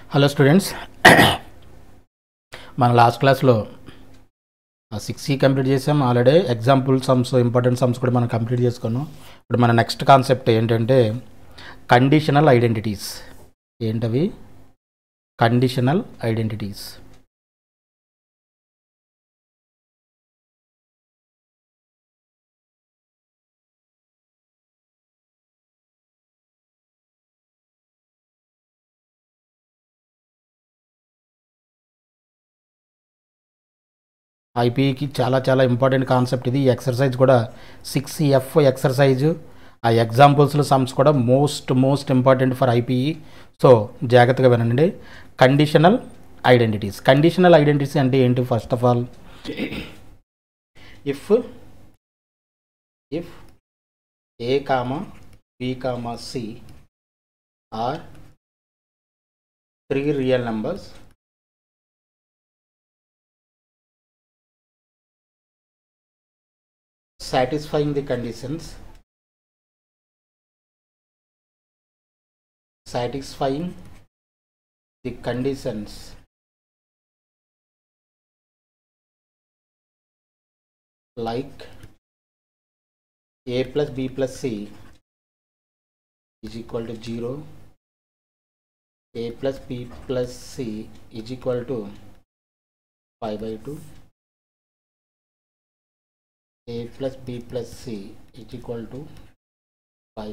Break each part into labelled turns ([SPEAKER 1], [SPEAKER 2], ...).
[SPEAKER 1] hello students మన last క్లాస్లో six C complete చేసాం already example sums important sums కూడా మనం కంప్లీట్ చేసుకున్నాం ఇప్పుడు మన నెక్స్ట్ కాన్సెప్ట్ ఏంటంటే కండిషనల్ ఐడెంటిటీస్ ఏంటవి కండిషనల్ ఐడెంటిటీస్ ఐపీకి చాలా చాలా ఇంపార్టెంట్ కాన్సెప్ట్ ఇది ఈ ఎక్సర్సైజ్ కూడా సిక్స్ ఎఫ్ ఎక్సర్సైజ్ ఆ ఎగ్జాంపుల్స్లో సమ్స్ కూడా most most important for IPE so జాగ్రత్తగా వినండి కండిషనల్ ఐడెంటిటీస్ కండిషనల్ ఐడెంటిటీస్ అంటే ఏంటి first of all if if A comma B comma C are three real numbers satisfying the conditions satisfying the conditions like a plus b plus c is equal to 0 a plus b plus c is equal to pi by 2 a plus b plus c is equal to pi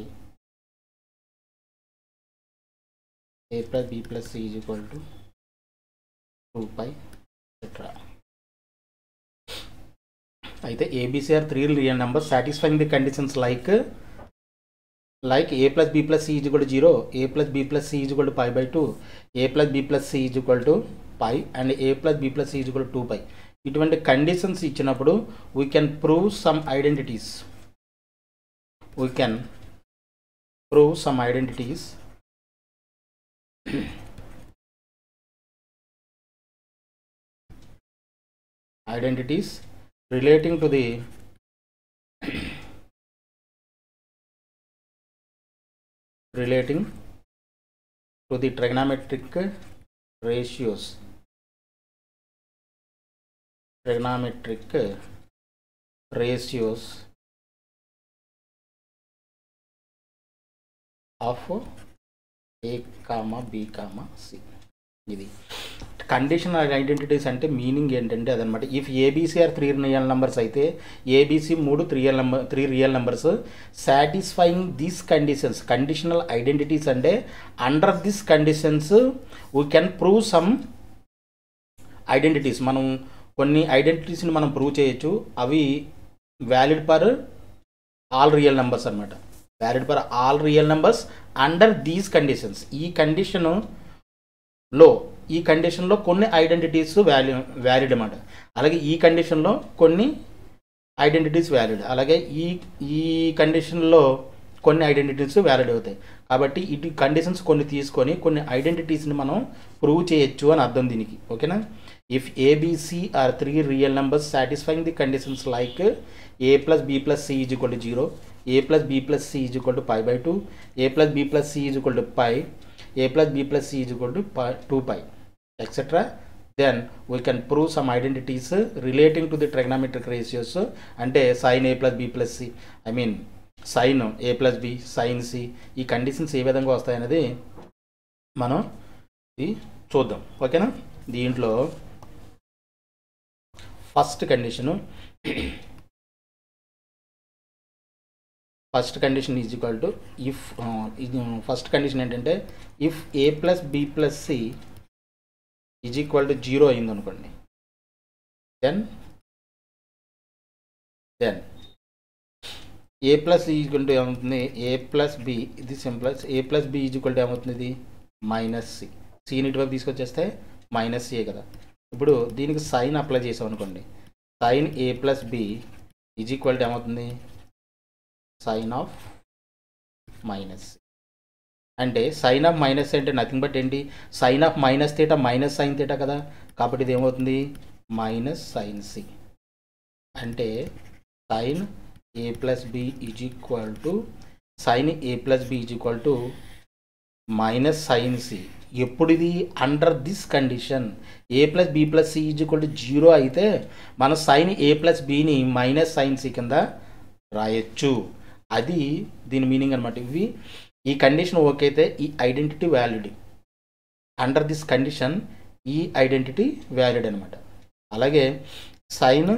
[SPEAKER 1] a plus b plus c is equal to 2 pi etc అయితే ABC are three real number satisfying the conditions like like A plus B plus C is equal to zero A plus B plus C is equal to pi by two A plus B plus C is equal to pi and A plus B plus C is equal to two pi ఇటువంటి conditions ఇచ్చినప్పుడు we can prove some identities we can prove some identities identities relating to the relating to the trigonometric ratios trigonometric ratios of a comma b comma c ఇది conditional identities అంటే meaning ఏంటంటే అదనమాట if ABC are three real numbers అయితే ABC మూడు three real number three real numbers satisfying these conditions conditional identities అంటే under this conditions we can prove some identities మనం కొన్ని ఐడెంటిటీస్ని మనం ప్రూవ్ చేయొచ్చు అవి valid for all real numbers అనమాట valid for all real numbers under these conditions ఈ condition లో ఈ కండిషన్లో కొన్ని ఐడెంటిటీస్ వ్యాల్యూ వ్యాలిడ్ అన్నమాట అలాగే ఈ కండిషన్లో కొన్ని ఐడెంటిటీస్ వ్యాలిడ్ అలాగే ఈ ఈ కండిషన్లో కొన్ని ఐడెంటిటీస్ వ్యాలిడ్ అవుతాయి కాబట్టి ఇటు కండిషన్స్ కొన్ని తీసుకొని కొన్ని ఐడెంటిటీస్ని మనం ప్రూవ్ చేయొచ్చు అని అర్థం దీనికి ఓకేనా if ABC are three real numbers satisfying the conditions like A plus B plus C is equal to zero A plus B plus C is equal to pi by two A plus B plus C is equal to pi a plus b plus c is equal to pi, 2 pi etc then we can prove some identities uh, relating to the trigonometric ratios uh, అంటే sin a plus b plus c I mean sine A plus B sine C ఈ conditions ఏ విధంగా వస్తాయనేది మనం ఇది చూద్దాం ఓకేనా దీంట్లో first condition first condition is equal to if first condition ఏంటంటే if A plus B plus C is equal to zero అయింది అనుకోండి then then A plus equal to ఏమవుతుంది ఏ ప్లస్ బి ఇది సింప్లస్ A plus B equal to ఏమవుతుంది ఇది minus C సిని ఇటువైపు తీసుకొచ్చేస్తే మైనస్ సిఏ కదా ఇప్పుడు దీనికి సైన్ అప్లై చేసాం అనుకోండి sine A plus B is equal to ఏమవుతుంది సైన్ ఆఫ్ మైనస్ అంటే సైన్ ఆఫ్ మైనస్ అంటే నథింగ్ బట్ ఏంటి sine of minus theta minus sine theta కదా కాబట్టి ఇది ఏమవుతుంది మైనస్ సైన్ సి అంటే sine A plus B is equal to sine A plus B is equal to minus sine C ఎప్పుడు ఇది under this condition A plus B plus C is equal to zero అయితే మన sine A plus బిని minus sine C కింద రాయొచ్చు అది దీని meaning అనమాట ఇవి ఈ కండిషన్ ఓకే అయితే ఈ identity valid under this condition ఈ ఐడెంటిటీ వ్యాలిడ్ అనమాట అలాగే సైన్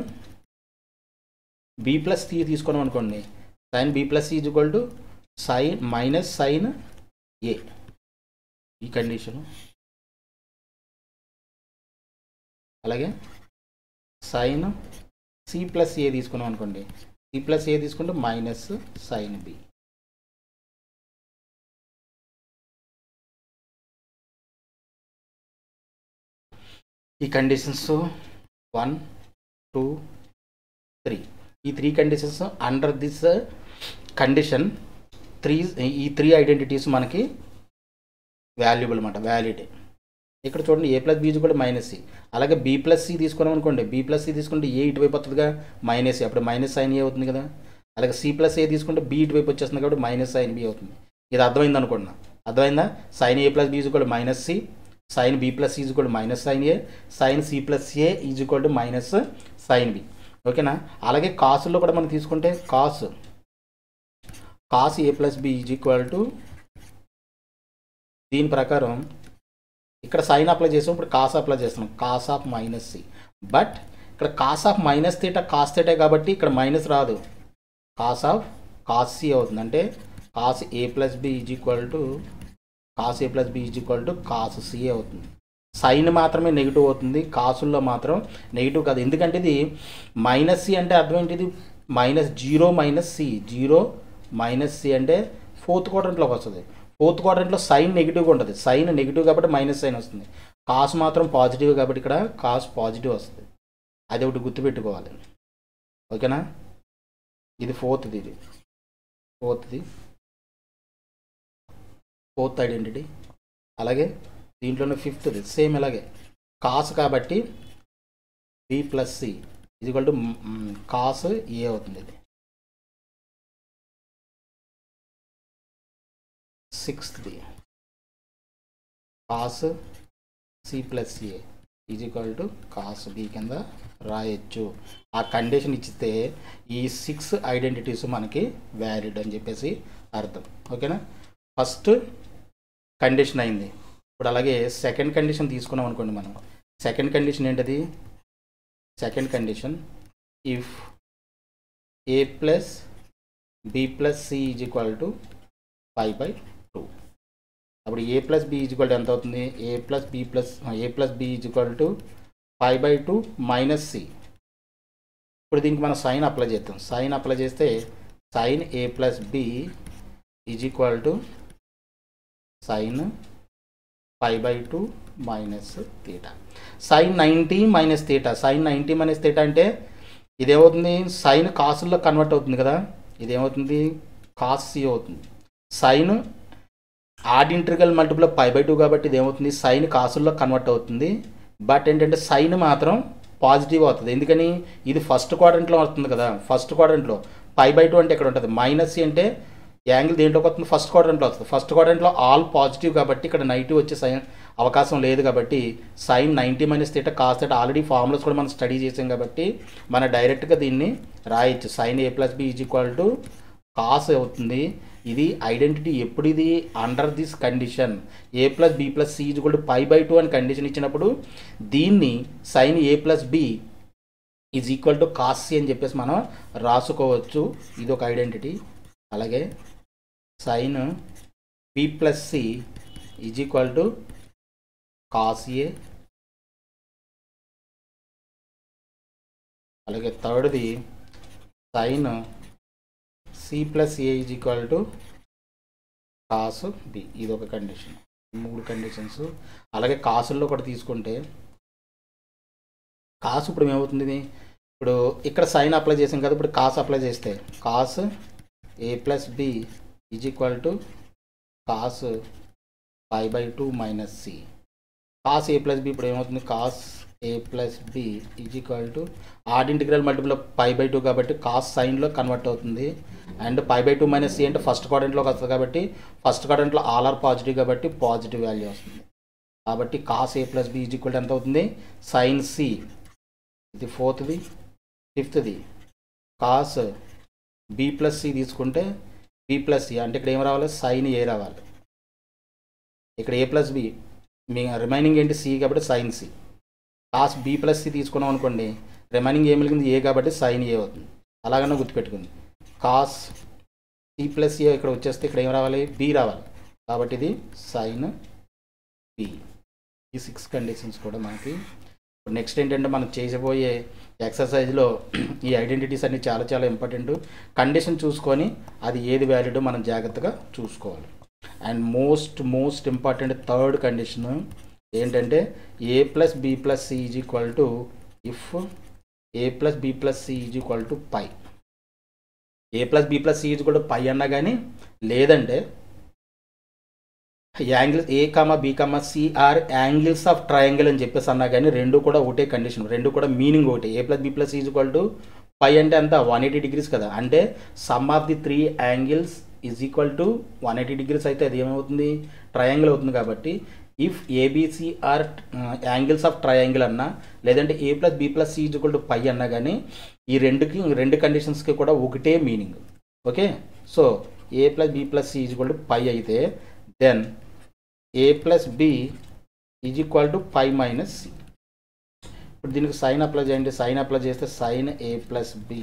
[SPEAKER 1] బి ప్లస్ సి తీసుకున్నాం అనుకోండి sine B plus C equal to sine minus sine A ఈ కండిషను అలాగే సైన్ సి ప్లస్ ఏ తీసుకున్నాం అనుకోండి సి ప్లస్ ఏ తీసుకుంటే మైనస్ సైన్ బి ఈ కండిషన్స్ వన్ టూ త్రీ ఈ three conditions under this condition three ఈ త్రీ ఐడెంటిటీస్ మనకి valuable అనమాట వ్యాలిడ్ ఇక్కడ చూడండి ఏ ప్లస్ బీ కూడా మైనస్ సి అలాగే బీ ప్లస్ సి తీసుకున్నాం అనుకోండి బీ ప్లస్ సి తీసుకుంటే ఏ ఇటువైపు వస్తుందిగా మైనస్ సి అప్పుడు మైనస్ సైన్ ఏ అవుతుంది కదా అలాగే సి ప్లస్ ఏ తీసుకుంటే బీ ఇటువైపు వచ్చేస్తుంది కాబట్టి మైనస్ సైన్ బి అవుతుంది ఇది అర్థమైంది అనుకుంటున్నా అర్థమైందా sine A plus B is కూడా minus C sine B plus is కూడా minus sine A sine C plus A is equal to minus sine B ఓకేనా అలాగే కాసుల్లో కూడా మనం తీసుకుంటే cos cos A plus B is equal to దీని ప్రకారం ఇక్కడ సైన్ అప్లై చేసాం ఇప్పుడు కాస్ అప్లై చేస్తున్నాం cos of minus C but ఇక్కడ cos of minus theta cos theta కాబట్టి ఇక్కడ మైనస్ రాదు కాస్ ఆఫ్ కాస్ సి అవుతుంది అంటే cos A plus B is equal to cos A plus B is equal to cos C అవుతుంది sine మాత్రమే negative అవుతుంది కాసుల్లో మాత్రం నెగిటివ్ కాదు ఎందుకంటే ఇది మైనస్ సి అంటే అర్థం ఏంటిది minus zero minus C zero minus C అంటే ఫోర్త్ క్వాడ్రంట్లోకి వస్తుంది ఫోర్త్ క్వాడ్రంట్లో సైన్ నెగిటివ్గా ఉంటుంది సైన్ నెగిటివ్ కాబట్టి మైనస్ సైన్ వస్తుంది కాస్ మాత్రం పాజిటివ్ కాబట్టి ఇక్కడ కాస్ పాజిటివ్ వస్తుంది అది ఒకటి గుర్తుపెట్టుకోవాలి ఓకేనా ఇది ఫోర్త్ది ఇది ఫోర్త్ది ఫోర్త్ ఐడెంటిటీ అలాగే దీంట్లోనే ఫిఫ్త్ది సేమ్ ఇలాగే కాస్ కాబట్టి బి ప్లస్ సి ఇది ఈక్వల్ టు కాస్ ఏ అవుతుంది ఇది సిక్స్త్ది cos C plus A is equal to cos B కింద రాయొచ్చు ఆ కండిషన్ ఇచ్చితే ఈ సిక్స్ ఐడెంటిటీస్ మనకి వ్యాలిడ్ అని చెప్పేసి అర్థం ఓకేనా ఫస్ట్ కండిషన్ అయింది ఇప్పుడు అలాగే సెకండ్ కండిషన్ తీసుకున్నాం అనుకోండి మనం సెకండ్ కండిషన్ ఏంటది second condition if A plus B plus C is equal to five by two అప్పుడు A plus B is equal to ఎంత అవుతుంది A plus B plus A plus B is equal to five by two minus C ఇప్పుడు దీనికి మనం sine apply చేస్తాం sine apply చేస్తే sine A plus B is equal to sine five by two minus theta sine ninety minus theta sine ninety minus theta అంటే ఇదేమవుతుంది sine కాసుల్లో convert అవుతుంది కదా ఇదేమవుతుంది కాస్ సి అవుతుంది sine odd integral multiple pi by two కాబట్టి ఇది ఏమవుతుంది సైన్ కాసుల్లో కన్వర్ట్ అవుతుంది బట్ ఏంటంటే సైన్ మాత్రం పాజిటివ్ అవుతుంది ఎందుకని ఇది ఫస్ట్ క్వాడ్రంట్లో వస్తుంది కదా ఫస్ట్ క్వాడ్రంట్లో పై బై టూ అంటే ఇక్కడ ఉంటుంది మైనస్ అంటే యాంగిల్ దేంట్లోకి వస్తుంది ఫస్ట్ క్వాడ్రంట్లో వస్తుంది ఫస్ట్ క్వాడ్రంట్లో ఆల్ పాజిటివ్ కాబట్టి ఇక్కడ నెగిటివ్ వచ్చే సైన్ అవకాశం లేదు కాబట్టి sine ninety minus theta cos theta already formulas కూడా మనం స్టడీ చేసాం కాబట్టి మన డైరెక్ట్గా దీన్ని రాయొచ్చు sine A plus B is equal to cos అవుతుంది ఇది ఐడెంటిటీ ఎప్పుడు ఇది under this condition A plus B plus C is equal to pi by two అని కండిషన్ ఇచ్చినప్పుడు దీన్ని sine A plus B is equal to cos C అని చెప్పేసి మనం రాసుకోవచ్చు ఇది ఒక ఐడెంటిటీ అలాగే sine B plus C is equal to cos A అలాగే థర్డ్ది sine C plus A is equal to cos B ఇది ఒక కండిషన్ మూడు కండిషన్స్ అలాగే కాసుల్లో కూడా తీసుకుంటే కాసు ఇప్పుడు ఏమవుతుంది ఇప్పుడు ఇక్కడ సైన్ అప్లై చేసాం కదా ఇప్పుడు కాస్ అప్లై చేస్తే cos A plus B is equal to cos five by two minus C cos A plus B ఇప్పుడు ఏమవుతుంది cos A plus B is equal to odd integral multiple pi by two కాబట్టి cos సైన్లో convert అవుతుంది and pi by two minus C అంటే first క్వాడ్రంట్లోకి వస్తుంది కాబట్టి first క్వాడ్రంట్లో ఆల్ ఆర్ పాజిటివ్ కాబట్టి పాజిటివ్ వాల్యూ వస్తుంది కాబట్టి cos A plus B is equal ఎంత అవుతుంది సైన్ సి ఇది ఫోర్త్ది ఫిఫ్త్ది కాస్ బి ప్లస్ సి తీసుకుంటే బి ప్లస్ సి అంటే ఇక్కడ ఏం రావాలి సైన్ ఏ రావాలి ఇక్కడ ఏ ప్లస్ బి మీ రిమైనింగ్ ఏంటి సి కాబట్టి sine C cos B plus C తీసుకున్నాం అనుకోండి రిమైనింగ్ ఏ మిగిలింది ఏ కాబట్టి సైన్ ఏ అవుతుంది అలాగనే గుర్తుపెట్టుకుంది కాస్ సి ప్లస్ ఏ ఇక్కడ వచ్చేస్తే ఇక్కడ ఏం రావాలి బి రావాలి కాబట్టి ఇది సైన్ బి ఈ సిక్స్ కండిషన్స్ కూడా మనకి ఇప్పుడు నెక్స్ట్ ఏంటంటే మనం చేసిపోయే ఎక్సర్సైజ్లో ఈ ఐడెంటిటీస్ అన్ని చాలా చాలా ఇంపార్టెంట్ కండిషన్ చూసుకొని అది ఏది వ్యాలిడ్ మనం జాగ్రత్తగా చూసుకోవాలి and most most important third condition ఏంటంటే A plus B plus C is equal to if A plus B plus C is equal to pi A plus B plus C is కూడా pi అన్నా కానీ లేదంటే angles A comma B comma C or angles of triangle అని చెప్పేసి అన్నా కానీ రెండు కూడా ఒకటే కండిషన్ రెండు కూడా మీనింగ్ ఒకటే A plus B plus is equal to pi అంటే అంత వన్ ఎయిటీ డిగ్రీస్ కదా అంటే sum of the three angles is equal to one eighty degrees అయితే అది ఏమవుతుంది ట్రయాంగిల్ అవుతుంది కాబట్టి if A B C or angles of triangle అన్నా లేదంటే A plus B plus C is equal to pi అన్నా కానీ ఈ రెండుకి రెండు కండిషన్స్కి కూడా ఒకటే meaning okay so A plus B plus C is equal to pi అయితే then A plus B is equal to pi minus C ఇప్పుడు దీనికి సైన్ అప్లై చేయండి సైన్ అప్లై చేస్తే సైన్ ఏ ప్లస్ బి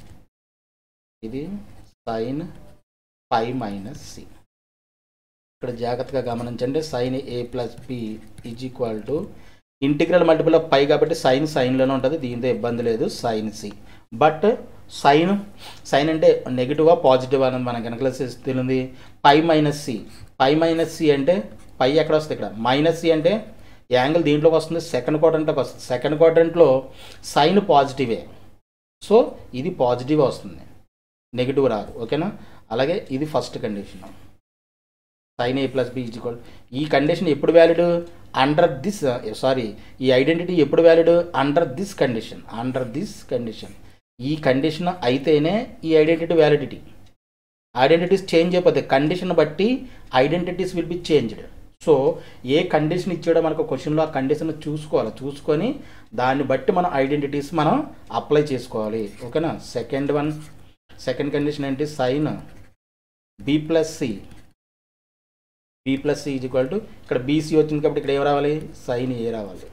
[SPEAKER 1] ఇది సైన్ పై మైనస్ సి ఇక్కడ జాగ్రత్తగా గమనించండి sine A plus B is equal to integral multiple of pi కాబట్టి sine సైన్లోనే ఉంటుంది దీంతో ఇబ్బంది లేదు sine C but sine sine అంటే నెగిటివా పాజిటివ్ అనేది మనకి వెనకల తెలిసింది pi minus C pi minus C అంటే పై ఎక్కడ వస్తుంది ఇక్కడ మైనస్ సి అంటే యాంగిల్ దీంట్లోకి వస్తుంది సెకండ్ క్వాడ్రంట్లోకి వస్తుంది సెకండ్ క్వాడ్రంట్లో సైన్ పాజిటివే సో ఇది పాజిటివ్ వస్తుంది నెగిటివ్ రాదు ఓకేనా అలాగే ఇది first condition sine A plus B equal ఈ కండిషన్ ఎప్పుడు వ్యాలిడ్ అండర్ దిస్ సారీ ఈ ఐడెంటిటీ ఎప్పుడు valid under this condition under this condition ఈ కండిషన్ అయితేనే ఈ ఐడెంటిటీ వ్యాలిడిటీ ఐడెంటిటీస్ చేంజ్ అయిపోతాయి కండిషన్ బట్టి identities will be changed so ఏ కండిషన్ ఇచ్చాడో మనకు క్వశ్చన్లో ఆ కండిషన్ చూసుకోవాలి చూసుకొని దాన్ని బట్టి మనం ఐడెంటిటీస్ మనం అప్లై చేసుకోవాలి ఓకేనా సెకండ్ వన్ సెకండ్ కండిషన్ ఏంటి sine B plus C B plus C is equal to ఇక్కడ బీసీ వచ్చింది కాబట్టి ఇక్కడ ఏం రావాలి సైన్ ఏ రావాలి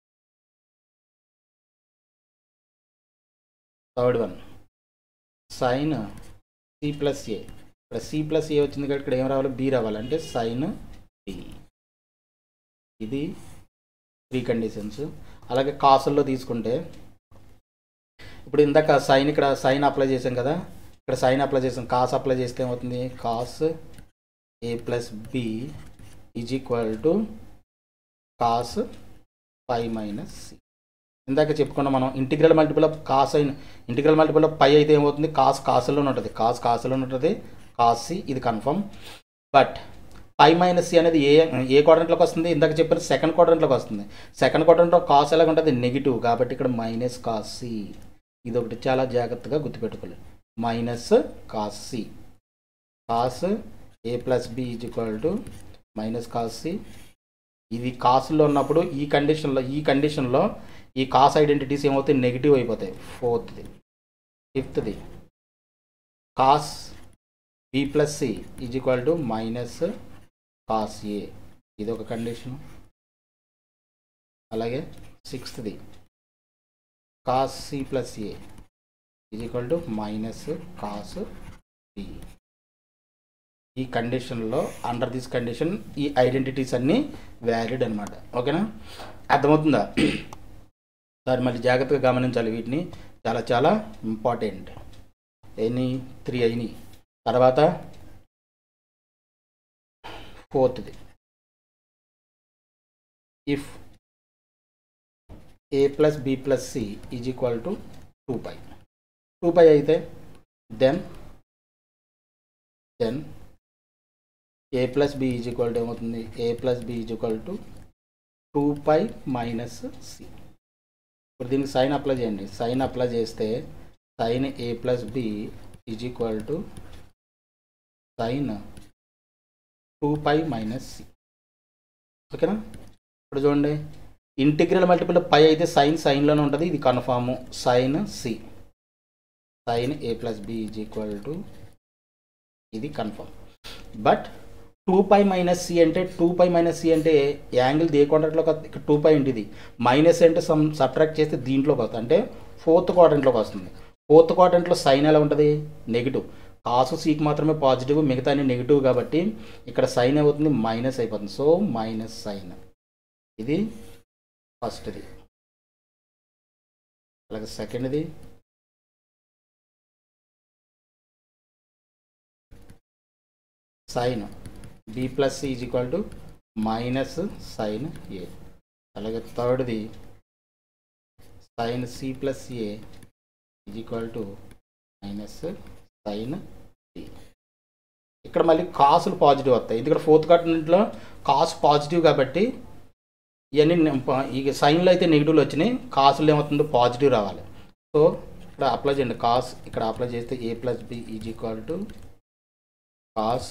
[SPEAKER 1] third one sine C plus A ఇక్కడ సి ప్లస్ ఏ వచ్చింది కాబట్టి ఇక్కడ ఏం రావాలి బి రావాలి అంటే సైన్ బి ఇది త్రీ కండిషన్స్ అలాగే కాసుల్లో తీసుకుంటే ఇప్పుడు ఇందాక సైన్ ఇక్కడ సైన్ అప్లై చేసాం కదా ఇక్కడ సైన్ అప్లై చేసాం కాస్ అప్లై చేస్తే ఏమవుతుంది cos A plus B is equal to cos five minus C ఇందాక చెప్పుకున్నాం మనం ఇంటిగ్రల్ మల్టిపుల్ ఆఫ్ కాస్ అయిన ఇంటిగ్రల్ మల్టిపుల్ ఆఫ్ పై అయితే ఏమవుతుంది కాస్ కాసులోనే ఉంటుంది కాస్ కాసులోనే ఉంటుంది కాస్ సి ఇది confirm but pi minus C అనేది ఏ ఏ క్వాడ్రంట్లోకి వస్తుంది ఇందాక చెప్పిన సెకండ్ క్వాడ్రంట్లోకి వస్తుంది సెకండ్ క్వాడ్రంట్లో కాస్ ఎలాగ ఉంటుంది నెగిటివ్ కాబట్టి ఇక్కడ మైనస్ కాస్ సి ఇది ఒకటి చాలా జాగ్రత్తగా గుర్తుపెట్టుకోవాలి minus cos C cos A plus B is equal to minus cos C ఇది కాసుల్లో ఉన్నప్పుడు ఈ కండిషన్లో ఈ కండిషన్లో ఈ కాస్ ఐడెంటిటీస్ ఏమవుతాయి నెగిటివ్ అయిపోతాయి ఫోర్త్ది ఫిఫ్త్ది cos B plus C is equal to minus cos A ఇది ఒక కండిషన్ అలాగే సిక్స్త్ది cos C plus A is equal to minus cos B ఈ కండిషన్లో అండర్ దిస్ కండిషన్ ఈ ఐడెంటిటీస్ అన్నీ వ్యాలిడ్ అనమాట ఓకేనా అర్థమవుతుందా సార్ మళ్ళీ జాగ్రత్తగా గమనించాలి వీటిని చాలా చాలా ఇంపార్టెంట్ ఎన్ని త్రీ అయినాయి తర్వాత ఫోర్త్ది if A plus B plus C is equal to two pi two pi అయితే then then A plus B is equal to ఏమవుతుంది A plus B is equal to two pi minus C ఇప్పుడు దీనికి sine apply చేయండి sine apply చేస్తే sine A plus B is equal to sine two pi minus C ఓకేనా ఇప్పుడు చూడండి integral multiple పై అయితే sign సైన్లోనే ఉంటుంది ఇది confirm sine C sine A plus B is equal to ఇది confirm but two pi minus C అంటే two pi minus C అంటే యాంగిల్ దే క్వాడ్రంట్లోకి వస్తుంది ఇక్కడ టూ పై ఉంటుంది మైనస్ అంటే సమ్ సబ్ట్రాక్ట్ చేస్తే దీంట్లోకి వస్తుంది అంటే ఫోర్త్ క్వాడ్రంట్లోకి వస్తుంది ఫోర్త్ క్వాడ్రంట్లో సైన్ ఎలా ఉంటుంది నెగిటివ్ కాసు సీకి మాత్రమే పాజిటివ్ మిగతా అన్ని నెగిటివ్ కాబట్టి ఇక్కడ సైన్ అవుతుంది మైనస్ అయిపోతుంది సో మైనస్ సైన్ ఇది ఫస్ట్ది అలాగే సెకండ్ది sine B plus is equal to minus sine A అలాగే థర్డ్ది sine C plus A is equal to minus sine C ఇక్కడ మళ్ళీ కాసులు పాజిటివ్ వస్తాయి ఎందుకంటే ఫోర్త్ క్వార్టర్లో కాసు పాజిటివ్ కాబట్టి ఇవన్నీ ఈ సైన్లో అయితే నెగిటివ్లు వచ్చినాయి కాసులు ఏమవుతుందో పాజిటివ్ రావాలి సో ఇక్కడ అప్లై చేయండి కాస్ ఇక్కడ అప్లై చేస్తే A plus B is equal to cos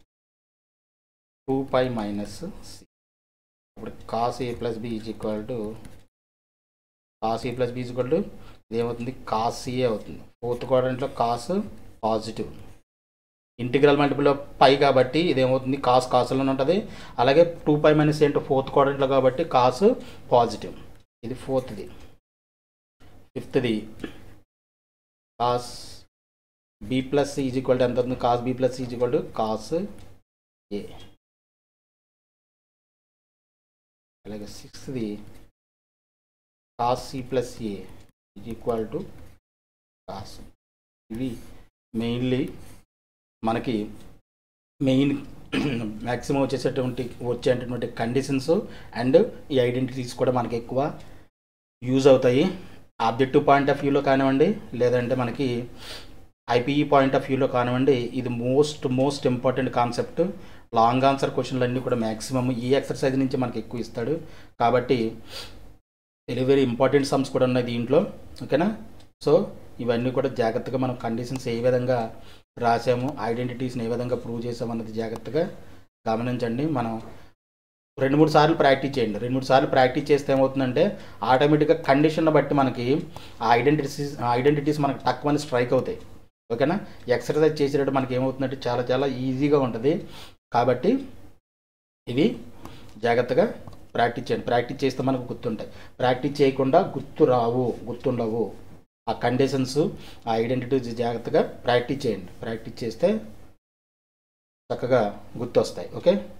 [SPEAKER 1] two pi minus C ఇప్పుడు cos A plus B is equal to cos A plus B is equal to ఇదేమవుతుంది కాస్ సిఏ అవుతుంది fourth క్వాడ్రంట్లో cos positive integral మల్టిపుల్లో pi కాబట్టి ఇదేమవుతుంది cos కాసులోనే ఉంటుంది అలాగే టూ పై మైనస్ ఏంటో ఫోర్త్ క్వాడ్రంట్లో కాబట్టి కాస్ పాజిటివ్ ఇది ఫోర్త్ది ఫిఫ్త్ది cos B plus is equal to ఎంత అవుతుంది cos B plus is equal to cos A అలాగే సిక్స్త్ది cos C plus A is equal to cos ఇవి మెయిన్లీ మనకి మెయిన్ మ్యాక్సిమం వచ్చేసేటువంటి వచ్చేటటువంటి కండిషన్స్ అండ్ ఈ ఐడెంటిటీస్ కూడా మనకి ఎక్కువ యూజ్ అవుతాయి ఆబ్జెక్టివ్ పాయింట్ ఆఫ్ వ్యూలో కానివ్వండి లేదంటే మనకి ఐపీఈ పాయింట్ ఆఫ్ వ్యూలో కానివ్వండి ఇది most most important concept long answer క్వశ్చన్లు అన్నీ కూడా మ్యాక్సిమం ఈ ఎక్సర్సైజ్ నుంచి మనకి ఎక్కువ ఇస్తాడు కాబట్టి వెరీ వెరీ ఇంపార్టెంట్ సమ్స్ కూడా ఉన్నాయి దీంట్లో ఓకేనా సో ఇవన్నీ కూడా జాగ్రత్తగా మనం కండిషన్స్ ఏ విధంగా రాసాము ఐడెంటిటీస్ని ఏ విధంగా ప్రూవ్ చేసాము అన్నది జాగ్రత్తగా గమనించండి మనం రెండు మూడు సార్లు ప్రాక్టీస్ చేయండి రెండు మూడు సార్లు ప్రాక్టీస్ చేస్తే ఏమవుతుందంటే ఆటోమేటిక్గా కండిషన్ బట్టి మనకి ఆ ఐడెంటిటీస్ ఐడెంటిటీస్ మనకి తక్కువ స్ట్రైక్ అవుతాయి ఓకేనా ఎక్సర్సైజ్ చేసేటప్పుడు మనకి ఏమవుతుందంటే చాలా చాలా ఈజీగా ఉంటుంది కాబట్టి ఇవి జాగ్రత్తగా ప్రాక్టీస్ చేయండి ప్రాక్టీస్ చేస్తే మనకు గుర్తుంటాయి ప్రాక్టీస్ చేయకుండా గుర్తు రావు గుర్తుండవు ఆ కండిషన్స్ ఆ ఐడెంటిటీస్ జాగ్రత్తగా ప్రాక్టీస్ చేయండి ప్రాక్టీస్ చేస్తే చక్కగా గుర్తొస్తాయి ఓకే